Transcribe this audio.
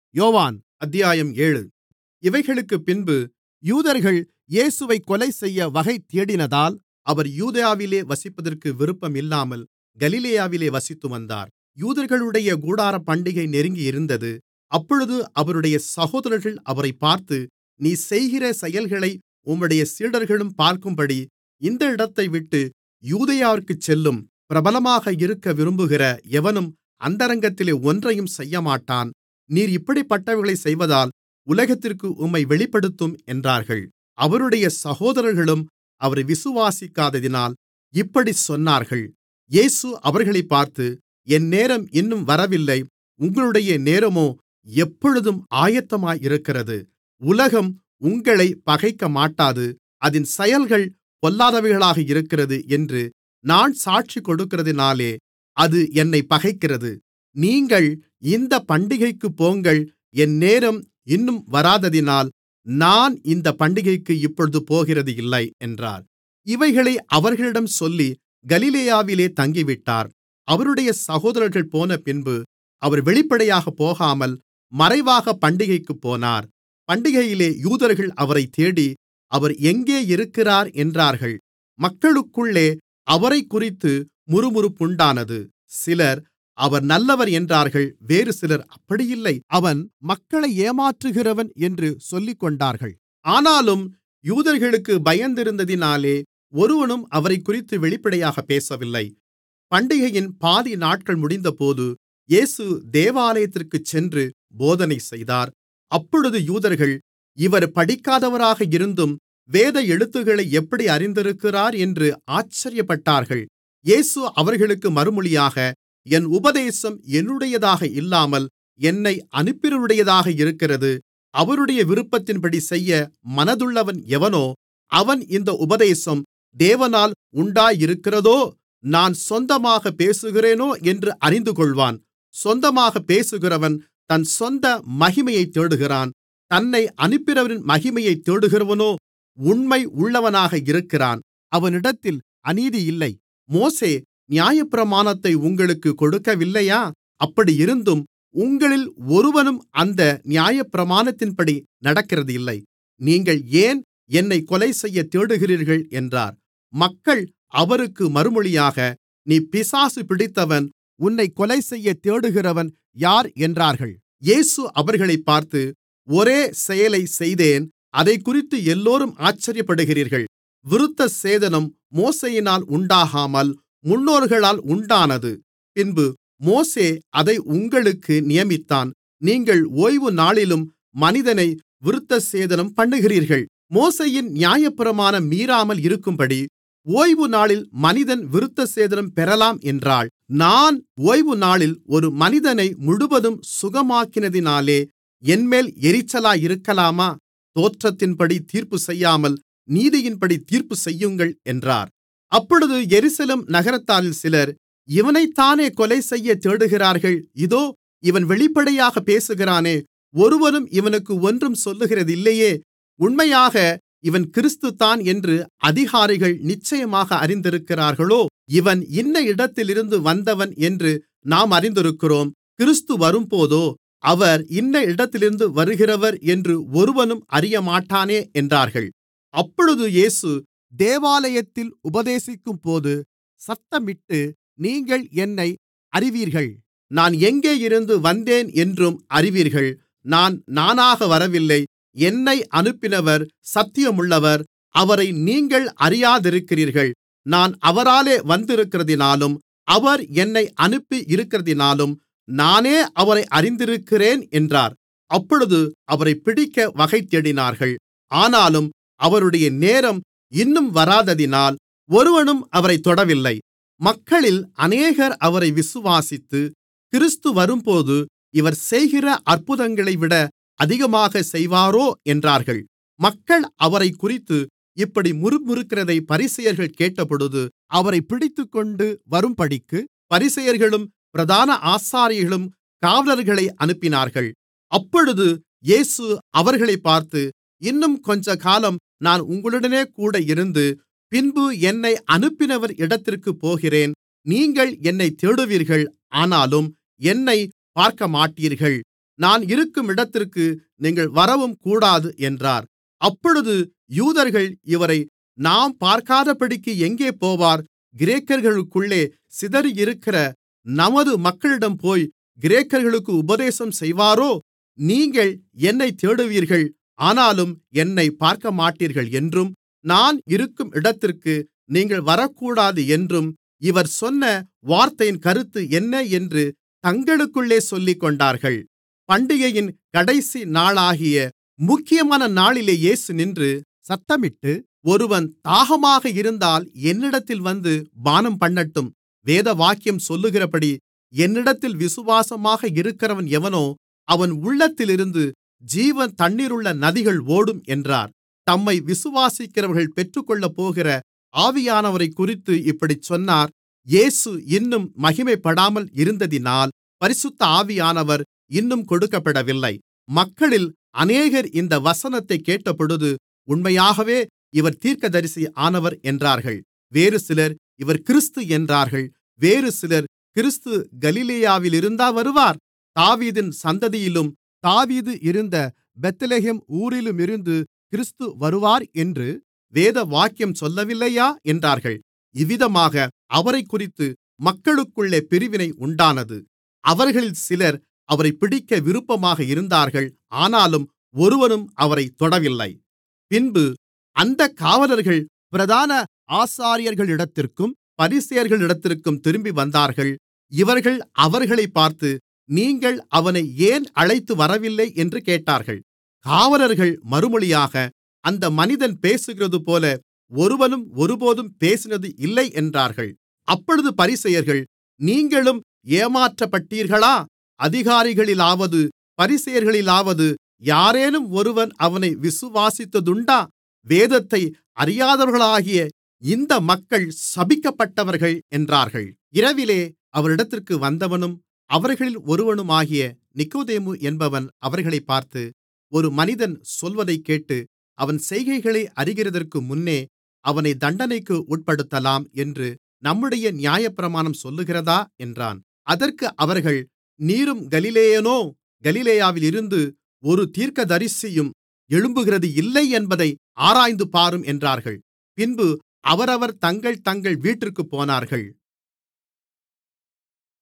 யோவான் அத்தியாயம் ஏழு இவைகளுக்குப் பின்பு யூதர்கள் இயேசுவைக் கொலைசெய்ய வகை தேடினதால் அவர் யூதேயாவிலே வசிப்பதற்கு விருப்பமில்லாமல் கலிலேயாவிலே வசித்துவந்தார் யூதர்களுடைய கூடாரப்பண்டிகை நெருங்கியிருந்தது அப்பொழுது அவருடைய சகோதரர்கள் அவரைப் பார்த்து நீர் செய்கிற செயல்களை உம்முடைய சீடர்களும் பார்க்கும்படி இந்த இடத்தைவிட்டு யூதேயாவிற்குச் செல்லும் பிரபலமாக இருக்க விரும்புகிற எவனும் அந்தரங்கத்திலே ஒன்றையும் செய்யமாட்டான் நீர் இப்படிப்பட்டவைகளைச் செய்வதால் உலகத்திற்கு உம்மை வெளிப்படுத்தும் என்றார்கள் அவருடைய சகோதரர்களும் அவரை விசுவாசிக்காததினால் இப்படிச் சொன்னார்கள் இயேசு அவர்களைப் பார்த்து என் நேரம் இன்னும் வரவில்லை உங்களுடைய நேரமோ எப்பொழுதும் ஆயத்தமாயிருக்கிறது உலகம் உங்களைப் பகைக்கமாட்டாது அதின் செயல்கள் பொல்லாதவைகளாக இருக்கிறது என்று நான் சாட்சி கொடுக்கிறதினாலே அது என்னைப் பகைக்கிறது நீங்கள் இந்தப் பண்டிகைக்குப் போங்கள் என் நேரம் இன்னும் வராததினால் நான் இந்தப் பண்டிகைக்கு இப்பொழுது போகிறது இல்லை என்றார் இவைகளை அவர்களிடம் சொல்லி கலிலேயாவிலே தங்கிவிட்டார் அவருடைய சகோதரர்கள் போனபின்பு அவர் வெளிப்படையாகப் போகாமல் மறைவாகப் பண்டிகைக்குப் போனார் பண்டிகையிலே யூதர்கள் அவரைத் தேடி அவர் எங்கே இருக்கிறார் என்றார்கள் மக்களுக்குள்ளே அவரைக்குறித்து முறுமுறுப்புண்டானது சிலர் அவர் நல்லவர் என்றார்கள் வேறுசிலர் அப்படியில்லை அவன் மக்களை ஏமாற்றுகிறவன் என்று சொல்லிக்கொண்டார்கள் ஆனாலும் யூதர்களுக்கு பயந்திருந்ததினாலே ஒருவனும் அவரைக்குறித்து வெளிப்படையாகப் பேசவில்லை பண்டிகையின் பாதி நாட்கள் முடிந்தபோது இயேசு தேவாலயத்திற்குச் சென்று போதனை செய்தார் அப்பொழுது யூதர்கள் இவர் படிக்காதவராக இருந்தும் வேத எழுத்துக்களை எப்படி அறிந்திருக்கிறார் என்று ஆச்சரியப்பட்டார்கள் இயேசு அவர்களுக்கு மறுமொழியாக என் உபதேசம் என்னுடையதாக இல்லாமல் என்னை அனுப்பினவருடையதாக இருக்கிறது அவருடைய விருப்பத்தின்படி செய்ய மனதுள்ளவன் எவனோ அவன் இந்த உபதேசம் தேவனால் உண்டாயிருக்கிறதோ நான் சொந்தமாக பேசுகிறேனோ என்று அறிந்துகொள்வான் சொந்தமாக பேசுகிறவன் தன் சொந்த மகிமையைத் தேடுகிறான் தன்னை அனுப்பினவரின் மகிமையைத் தேடுகிறவனோ உண்மை உள்ளவனாக இருக்கிறான் அவனிடத்தில் அநீதி இல்லை மோசே நியாயப்பிரமாணத்தை உங்களுக்கு கொடுக்கவில்லையா அப்படியிருந்தும் உங்களில் ஒருவனும் அந்த நியாயப்பிரமாணத்தின்படி நடக்கிறதில்லை நீங்கள் ஏன் என்னை கொலைசெய்ய தேடுகிறீர்கள் என்றார் மக்கள் அவருக்கு மறுமொழியாக நீ பிசாசு பிடித்தவன் உன்னை கொலைசெய்ய தேடுகிறவன் யார் என்றார்கள் இயேசு அவர்களைப் பார்த்து ஒரே செயலைச் செய்தேன் அதைக்குறித்து எல்லோரும் ஆச்சரியப்படுகிறீர்கள் விருத்தசேதனம் மோசேயினால் உண்டாகாமல் முன்னோர்களால் உண்டானது பின்பு மோசே அதை உங்களுக்கு நியமித்தான் நீங்கள் ஓய்வுநாளிலும் மனிதனை விருத்தசேதனம் பண்ணுகிறீர்கள் மோசேயின் நியாயப்பிரமாணம் மீறாமல் இருக்கும்படி ஓய்வுநாளில் மனிதன் விருத்தசேதனம் பெறலாம் என்றாள் நான் ஓய்வுநாளில் ஒரு மனிதனை முழுவதும் சுகமாக்கினதினாலே என்மேல் எரிச்சலாயிருக்கலாமா தோற்றத்தின்படி தீர்ப்பு செய்யாமல் நீதியின்படி தீர்ப்பு செய்யுங்கள் என்றார் அப்பொழுது எருசலேம் நகரத்தாரில் சிலர் இவனைத்தானே கொலைசெய்ய தேடுகிறார்கள் இதோ இவன் வெளிப்படையாக பேசுகிறானே ஒருவனும் இவனுக்கு ஒன்றும் சொல்லுகிறதில்லையே உண்மையாக இவன் கிறிஸ்துதான் என்று அதிகாரிகள் நிச்சயமாக அறிந்திருக்கிறார்களோ இவன் இன்ன இடத்திலிருந்து வந்தவன் என்று நாம் அறிந்திருக்கிறோம் கிறிஸ்து வரும்போதோ அவர் இன்ன இடத்திலிருந்து வருகிறவர் என்று ஒருவனும் அறியமாட்டானே என்றார்கள் அப்பொழுது இயேசு தேவாலயத்தில் உபதேசிக்கும்போது சத்தமிட்டு நீங்கள் என்னை அறிவீர்கள் நான் எங்கேயிருந்து வந்தேன் என்றும் அறிவீர்கள் நான் நானாக வரவில்லை என்னை அனுப்பினவர் சத்தியமுள்ளவர் அவரை நீங்கள் அறியாதிருக்கிறீர்கள் நான் அவராலே வந்திருக்கிறதினாலும் அவர் என்னை அனுப்பி இருக்கிறதினாலும் நானே அவரை அறிந்திருக்கிறேன் என்றார் அப்பொழுது அவரைப் பிடிக்க வகை தேடினார்கள் ஆனாலும் அவருடைய நேரம் இன்னும் வராததினால் ஒருவனும் அவரைத் தொடவில்லை மக்களில் அநேகர் அவரை விசுவாசித்து கிறிஸ்து வரும்போது இவர் செய்கிற அற்புதங்களைவிட அதிகமாக செய்வாரோ என்றார்கள் மக்கள் அவரைக்குறித்து இப்படி முறுமுறுக்கிறதை பரிசேயர்கள் கேட்டபொழுது அவரைப் பிடித்துக்கொண்டு வரும்படிக்கு பரிசேயர்களும் பிரதான ஆசாரியர்களும் காவலர்களை அனுப்பினார்கள் அப்பொழுது இயேசு அவர்களைப் பார்த்து இன்னும் கொஞ்சக்காலம் நான் உங்களுடனே கூட இருந்து பின்பு என்னை அனுப்பினவர் இடத்திற்குப் போகிறேன் நீங்கள் என்னைத் தேடுவீர்கள் ஆனாலும் என்னைப் பார்க்கமாட்டீர்கள் நான் இருக்கும் இடத்திற்கு நீங்கள் வரவும் கூடாது என்றார் அப்பொழுது யூதர்கள் இவரை நாம் பார்க்காதபடிக்கு எங்கே போவார் கிரேக்கர்களுக்குள்ளே சிதறியிருக்கிற நமது மக்களிடம் போய் கிரேக்கர்களுக்கு உபதேசம் செய்வாரோ நீங்கள் என்னைத் தேடுவீர்கள் ஆனாலும் என்னைப் பார்க்கமாட்டீர்கள் என்றும் நான் இருக்கும் இடத்திற்கு நீங்கள் வரக்கூடாது என்றும் இவர் சொன்ன வார்த்தையின் கருத்து என்ன என்று தங்களுக்குள்ளே சொல்லிக்கொண்டார்கள் பண்டிகையின் கடைசி நாளாகிய முக்கியமான நாளிலே இயேசு நின்று சத்தமிட்டு ஒருவன் தாகமாக இருந்தால் என்னிடத்தில் வந்து பானம்பண்ணட்டும் வேதவாக்கியம் சொல்லுகிறபடி என்னிடத்தில் விசுவாசமாக இருக்கிறவன் எவனோ அவன் உள்ளத்திலிருந்து ஜீவ தண்ணீருள்ள நதிகள் ஓடும் என்றார் தம்மை விசுவாசிக்கிறவர்கள் பெற்றுக்கொள்ளப்போகிற ஆவியானவரைக்குறித்து இப்படிச் சொன்னார் இயேசு இன்னும் மகிமைப்படாமல் இருந்ததினால் பரிசுத்த ஆவியானவர் இன்னும் கொடுக்கப்படவில்லை மக்களில் அநேகர் இந்த வசனத்தைக் கேட்டபொழுது உண்மையாகவே இவர் தீர்க்கதரிசி ஆனவர் என்றார்கள் வேறுசிலர் இவர் கிறிஸ்து என்றார்கள் வேறுசிலர் கிறிஸ்து கலிலேயாவிலிருந்தா வருவார் தாவீதின் சந்ததியிலும் தாவீது இருந்த பெத்லெகேம் ஊரிலுமிருந்து கிறிஸ்து வருவார் என்று வேதவாக்கியம் சொல்லவில்லையா என்றார்கள் இவ்விதமாக அவரைக்குறித்து மக்களுக்குள்ளே பிரிவினை உண்டானது அவர்களில் சிலர் அவரைப் பிடிக்க விருப்பமாக இருந்தார்கள் ஆனாலும் ஒருவனும் அவரைத் தொடவில்லை பின்பு அந்தக் காவலர்கள் பிரதான ஆசாரியர்களிடத்திற்கும் பரிசேயர்களிடத்திற்கும் திரும்பி வந்தார்கள் இவர்கள் அவர்களைப் பார்த்து நீங்கள் அவனை ஏன் அழைத்து வரவில்லை என்று கேட்டார்கள் காவலர்கள் மறுமொழியாக அந்த மனிதன் பேசுகிறதுபோல ஒருவனும் ஒருபோதும் பேசினது இல்லை என்றார்கள் அப்பொழுது பரிசேயர்கள் நீங்களும் ஏமாற்றப்பட்டீர்களா அதிகாரிகளிலாவது பரிசேயர்களிலாவது யாரேனும் ஒருவன் அவனை விசுவாசித்ததுண்டா வேதத்தை அறியாதவர்களாகிய இந்த மக்கள் சபிக்கப்பட்டவர்கள் என்றார்கள் இரவிலே அவரிடத்திற்கு வந்தவனும் அவர்களில் ஒருவனுமாகிய நிக்கோதேமு என்பவன் அவர்களைப் பார்த்து ஒரு மனிதன் சொல்வதைக் கேட்டு அவன் செய்கைகளை அறிகிறதற்கு முன்னே அவனை தண்டனைக்கு உட்படுத்தலாம் என்று நம்முடைய நியாயப்பிரமாணம் சொல்லுகிறதா என்றான் அதற்கு அவர்கள் நீரும் கலிலேயனோ கலிலேயாவிலிருந்து ஒரு தீர்க்கதரிசியும் எழும்புகிறது இல்லை என்பதை ஆராய்ந்து பாரும் என்றார்கள் பின்பு அவரவர் தங்கள் தங்கள் வீட்டிற்குப் போனார்கள்